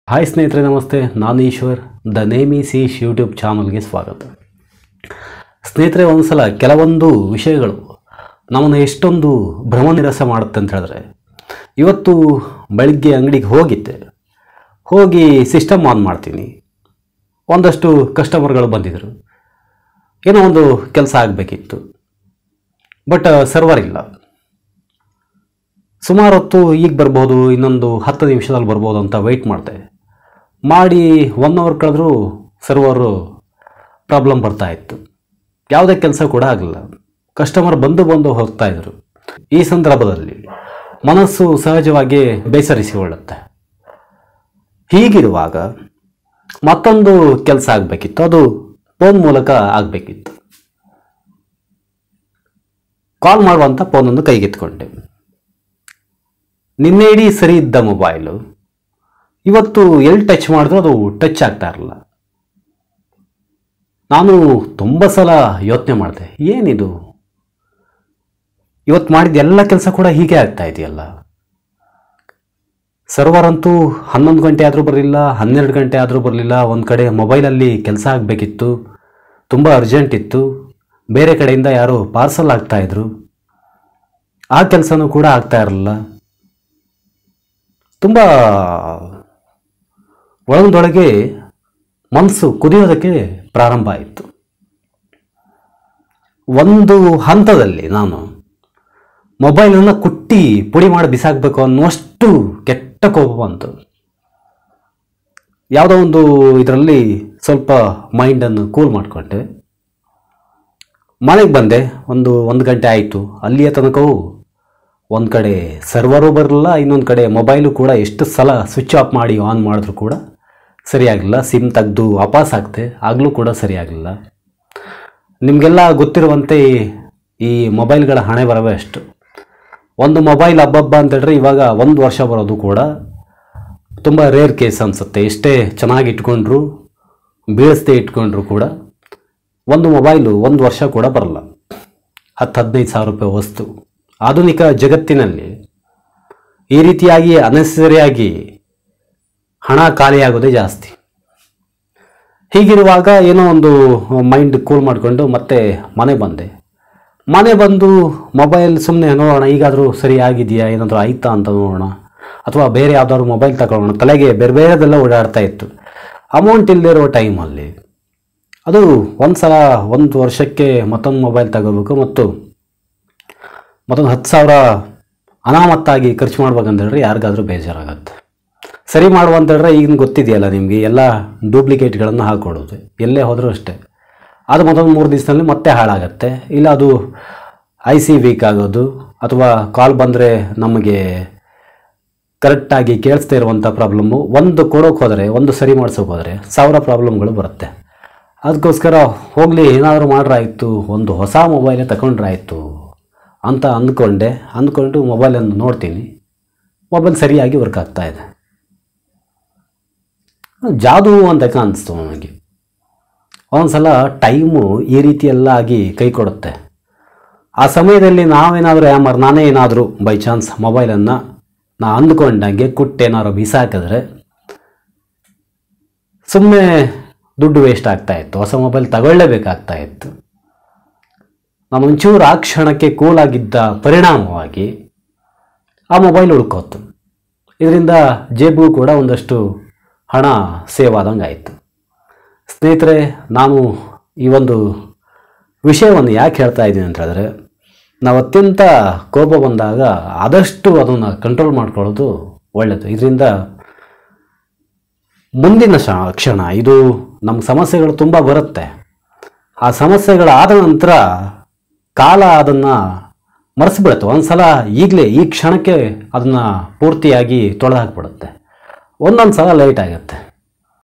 hi ಸ್ನೇಹಿತರೆ ನಮಸ್ತೆ ನಾನು Eshwar the name is Eesh YouTube ಚಾನಲ್ಗೆ ಸ್ವಾಗತ ಸ್ನೇಹಿತರೆ ಒಂದ್ಸಲ ಕೆಲವೊಂದು ವಿಷಯಗಳು ನಮ್ಮನ್ನು ಎಷ್ಟೊಂದು ಭ್ರಮ ನಿರಸ ಮಾಡುತ್ತೆ ಅಂತ ಹೇಳಿದ್ರೆ ಇವತ್ತು ಬೆಳಿಗ್ಗೆ ಅಂಗಡಿಗೆ ಹೋಗಿದ್ದೆ ಹೋಗಿ ಸಿಸ್ಟಮ್ ಆನ್ ಮಾಡ್ತೀನಿ ಒಂದಷ್ಟು ಕಸ್ಟಮರ್ಗಳು ಬಂದಿದ್ದರು ಏನೋ ಒಂದು ಕೆಲಸ ಆಗಬೇಕಿತ್ತು ಬಟ್ ಸರ್ವರ್ ಇಲ್ಲ ಸುಮಾರು ಹೊತ್ತು ಈಗ ಬರ್ಬೋದು ಇನ್ನೊಂದು ಹತ್ತು ನಿಮಿಷದಲ್ಲಿ ಬರ್ಬೋದು ಅಂತ ವೆಯ್ಟ್ ಮಾಡಿದೆ ಮಾಡಿ ಒನ್ ಅವರ್ ಕಳೆದ್ರೂ ಸರ್ವರು ಪ್ರಾಬ್ಲಮ್ ಬರ್ತಾ ಇತ್ತು ಯಾವುದೇ ಕೆಲಸ ಕೂಡ ಆಗಲಿಲ್ಲ ಕಸ್ಟಮರ್ ಬಂದು ಬಂದು ಹೋಗ್ತಾ ಇದ್ರು ಈ ಸಂದರ್ಭದಲ್ಲಿ ಮನಸ್ಸು ಸಹಜವಾಗಿ ಬೇಸರಿಸಿಕೊಳ್ಳುತ್ತೆ ಹೀಗಿರುವಾಗ ಮತ್ತೊಂದು ಕೆಲಸ ಆಗಬೇಕಿತ್ತು ಅದು ಫೋನ್ ಮೂಲಕ ಆಗಬೇಕಿತ್ತು ಕಾಲ್ ಮಾಡುವಂಥ ಫೋನನ್ನು ಕೈಗೆತ್ಕೊಂಡೆ ನಿನ್ನೆ ಇಡೀ ಸರಿ ಇದ್ದ ಮೊಬೈಲು ಇವತ್ತು ಎಲ್ಲಿ ಟಚ್ ಮಾಡಿದ್ರೂ ಅದು ಟಚ್ ಆಗ್ತಾ ಇರಲಿಲ್ಲ ನಾನು ತುಂಬ ಸಲ ಯೋಚನೆ ಮಾಡಿದೆ ಏನಿದು ಇವತ್ತು ಮಾಡಿದ ಎಲ್ಲ ಕೆಲಸ ಕೂಡ ಹೀಗೆ ಆಗ್ತಾ ಇದೆಯಲ್ಲ ಸರ್ವರ್ ಅಂತೂ ಹನ್ನೊಂದು ಗಂಟೆ ಆದರೂ ಬರಲಿಲ್ಲ ಹನ್ನೆರಡು ಗಂಟೆ ಆದರೂ ಬರಲಿಲ್ಲ ಒಂದು ಕಡೆ ಮೊಬೈಲಲ್ಲಿ ಕೆಲಸ ಆಗಬೇಕಿತ್ತು ತುಂಬ ಅರ್ಜೆಂಟ್ ಇತ್ತು ಬೇರೆ ಕಡೆಯಿಂದ ಯಾರೋ ಪಾರ್ಸಲ್ ಆಗ್ತಾಯಿದ್ರು ಆ ಕೆಲಸನೂ ಕೂಡ ಆಗ್ತಾ ಇರಲಿಲ್ಲ ತುಂಬ ಒಳಗೊಂದೊಳಗೆ ಮನಸ್ಸು ಕುದಿಯೋದಕ್ಕೆ ಪ್ರಾರಂಭ ಆಯಿತು ಒಂದು ಹಂತದಲ್ಲಿ ನಾನು ಮೊಬೈಲನ್ನು ಕುಟ್ಟಿ ಪುಡಿ ಮಾಡಿ ಬಿಸಾಕಬೇಕು ಅನ್ನುವಷ್ಟು ಕೆಟ್ಟ ಕೋಪ ಬಂತು ಯಾವುದೋ ಒಂದು ಇದರಲ್ಲಿ ಸ್ವಲ್ಪ ಮೈಂಡನ್ನು ಕೂಲ್ ಮಾಡಿಕೊಂಡೆ ಮನೆಗೆ ಬಂದೆ ಒಂದು ಒಂದು ಗಂಟೆ ಆಯಿತು ಅಲ್ಲಿಯ ತನಕವೂ ಒಂದು ಕಡೆ ಸರ್ವರು ಬರಲಿಲ್ಲ ಇನ್ನೊಂದು ಕಡೆ ಮೊಬೈಲು ಕೂಡ ಎಷ್ಟು ಸಲ ಸ್ವಿಚ್ ಆಫ್ ಮಾಡಿ ಆನ್ ಮಾಡಿದ್ರು ಕೂಡ ಸರಿಯಾಗಲಿಲ್ಲ ಸಿಮ್ ತೆಗೆದು ವಾಪಸ್ ಹಾಕ್ತೆ ಆಗಲೂ ಕೂಡ ಸರಿಯಾಗಲಿಲ್ಲ ನಿಮಗೆಲ್ಲ ಗೊತ್ತಿರುವಂತೆ ಈ ಮೊಬೈಲ್ಗಳ ಹಣೆ ಬರವೇ ಅಷ್ಟು ಒಂದು ಮೊಬೈಲ್ ಹಬ್ಬಬ್ಬ ಅಂತ ಹೇಳಿದ್ರೆ ಇವಾಗ ಒಂದು ವರ್ಷ ಬರೋದು ಕೂಡ ತುಂಬ ರೇರ್ ಕೇಸ್ ಅನಿಸುತ್ತೆ ಎಷ್ಟೇ ಚೆನ್ನಾಗಿ ಇಟ್ಕೊಂಡ್ರು ಬೀಳಿಸ್ದೇ ಇಟ್ಕೊಂಡ್ರು ಕೂಡ ಒಂದು ಮೊಬೈಲು ಒಂದು ವರ್ಷ ಕೂಡ ಬರಲ್ಲ ಹತ್ತು ಹದಿನೈದು ಸಾವಿರ ರೂಪಾಯಿ ವಸ್ತು ಆಧುನಿಕ ಜಗತ್ತಿನಲ್ಲಿ ಈ ರೀತಿಯಾಗಿ ಅನೆಸರಿಯಾಗಿ ಹಣ ಖಾಲಿಯಾಗೋದೇ ಜಾಸ್ತಿ ಹೀಗಿರುವಾಗ ಏನೋ ಒಂದು ಮೈಂಡ್ ಕೂಲ್ ಮಾಡಿಕೊಂಡು ಮತ್ತೆ ಮನೆ ಬಂದೆ ಮನೆ ಬಂದು ಮೊಬೈಲ್ ಸುಮ್ಮನೆ ನೋಡೋಣ ಈಗಾದರೂ ಸರಿ ಆಗಿದೆಯಾ ಏನಾದರೂ ಆಯ್ತಾ ಅಂತ ನೋಡೋಣ ಅಥವಾ ಬೇರೆ ಯಾವ್ದಾದ್ರು ಮೊಬೈಲ್ ತಗೊಳ್ಳೋಣ ತಲೆಗೆ ಬೇರೆ ಬೇರೆದೆಲ್ಲ ಓಡಾಡ್ತಾ ಇತ್ತು ಅಮೌಂಟ್ ಇಲ್ಲದೆ ಇರೋ ಟೈಮಲ್ಲಿ ಅದು ಒಂದು ಸಲ ಒಂದು ವರ್ಷಕ್ಕೆ ಮತ್ತೊಂದು ಮೊಬೈಲ್ ತಗೋಬೇಕು ಮತ್ತು ಮತ್ತೊಂದು ಹತ್ತು ಸಾವಿರ ಅನಾಮತ್ತಾಗಿ ಖರ್ಚು ಮಾಡ್ಬೇಕಂತೇಳಿದ್ರೆ ಯಾರಿಗಾದ್ರೂ ಬೇಜಾರಾಗತ್ತೆ ಸರಿ ಮಾಡುವಂತೇಳಿದ್ರೆ ಈಗಿನ ಗೊತ್ತಿದೆಯಲ್ಲ ನಿಮಗೆ ಎಲ್ಲ ಡೂಪ್ಲಿಕೇಟ್ಗಳನ್ನು ಹಾಕ್ಕೊಡೋದು ಎಲ್ಲೇ ಹೋದರೂ ಅಷ್ಟೇ ಅದು ಮತ್ತೊಂದು ಮೂರು ದಿವಸದಲ್ಲಿ ಮತ್ತೆ ಹಾಳಾಗತ್ತೆ ಇಲ್ಲ ಅದು ಐ ಸಿ ವೀಕ್ ಆಗೋದು ಅಥವಾ ಕಾಲ್ ಬಂದರೆ ನಮಗೆ ಕರೆಕ್ಟಾಗಿ ಕೇಳಿಸ್ತಾ ಇರುವಂಥ ಪ್ರಾಬ್ಲಮ್ಮು ಒಂದು ಕೊಡೋಕೆ ಹೋದರೆ ಒಂದು ಸರಿ ಮಾಡ್ಸೋಕೆ ಹೋದರೆ ಸಾವಿರ ಪ್ರಾಬ್ಲಮ್ಗಳು ಬರುತ್ತೆ ಅದಕ್ಕೋಸ್ಕರ ಹೋಗಲಿ ಏನಾದರೂ ಮಾಡ್ರಾಯ್ತು ಒಂದು ಹೊಸ ಮೊಬೈಲೇ ತಗೊಂಡ್ರಾಯ್ತು ಅಂತ ಅಂದ್ಕೊಂಡೆ ಅಂದ್ಕೊಂಡು ಮೊಬೈಲನ್ನು ನೋಡ್ತೀನಿ ಮೊಬೈಲ್ ಸರಿಯಾಗಿ ವರ್ಕ್ ಆಗ್ತಾ ಇದೆ ಜಾದು ಅಂತ ಕಾಣಿಸ್ತು ನನಗೆ ಒಂದು ಸಲ ಟೈಮು ಈ ರೀತಿ ಎಲ್ಲ ಆಗಿ ಕೈ ಕೊಡುತ್ತೆ ಆ ಸಮಯದಲ್ಲಿ ನಾವೇನಾದರೂ ಯಾಮಾರು ನಾನೇ ಏನಾದರೂ ಬೈ ಚಾನ್ಸ್ ಮೊಬೈಲನ್ನು ನಾ ಅಂದ್ಕೊಂಡಂಗೆ ಕುಟ್ಟೇನಾದ್ರು ಬಿಸಾಕಿದ್ರೆ ಸುಮ್ಮನೆ ದುಡ್ಡು ವೇಸ್ಟ್ ಆಗ್ತಾ ಇತ್ತು ಹೊಸ ಮೊಬೈಲ್ ತಗೊಳ್ಳೇಬೇಕಾಗ್ತಾ ಇತ್ತು ನಾನು ಒಂಚೂರು ಆ ಕ್ಷಣಕ್ಕೆ ಕೂಲಾಗಿದ್ದ ಪರಿಣಾಮವಾಗಿ ಆ ಮೊಬೈಲ್ ಉಳ್ಕೋತು ಇದರಿಂದ ಜೇಬಿಗೂ ಕೂಡ ಒಂದಷ್ಟು ಹಣ ಸೇವ್ ಆದಂಗೆ ಆಯಿತು ಸ್ನೇಹಿತರೆ ನಾನು ಈ ಒಂದು ವಿಷಯವನ್ನು ಯಾಕೆ ಹೇಳ್ತಾ ಇದ್ದೀನಿ ಅಂತ ಹೇಳಿದ್ರೆ ನಾವು ಅತ್ಯಂತ ಕೋಪ ಬಂದಾಗ ಆದಷ್ಟು ಅದನ್ನು ಕಂಟ್ರೋಲ್ ಮಾಡ್ಕೊಳ್ಳೋದು ಒಳ್ಳೆಯದು ಇದರಿಂದ ಮುಂದಿನ ಶ ಕ್ಷಣ ಇದು ನಮ್ಮ ಸಮಸ್ಯೆಗಳು ತುಂಬ ಬರುತ್ತೆ ಆ ಸಮಸ್ಯೆಗಳಾದ ನಂತರ ಕಾಲ ಅದನ್ನು ಮರೆಸಿಬಿಡುತ್ತೆ ಒಂದು ಸಲ ಈಗಲೇ ಈ ಕ್ಷಣಕ್ಕೆ ಅದನ್ನು ಪೂರ್ತಿಯಾಗಿ ತೊಳೆದು ಹಾಕ್ಬಿಡುತ್ತೆ ಒಂದೊಂದು ಸಲ ಲೇಟ್ ಆಗುತ್ತೆ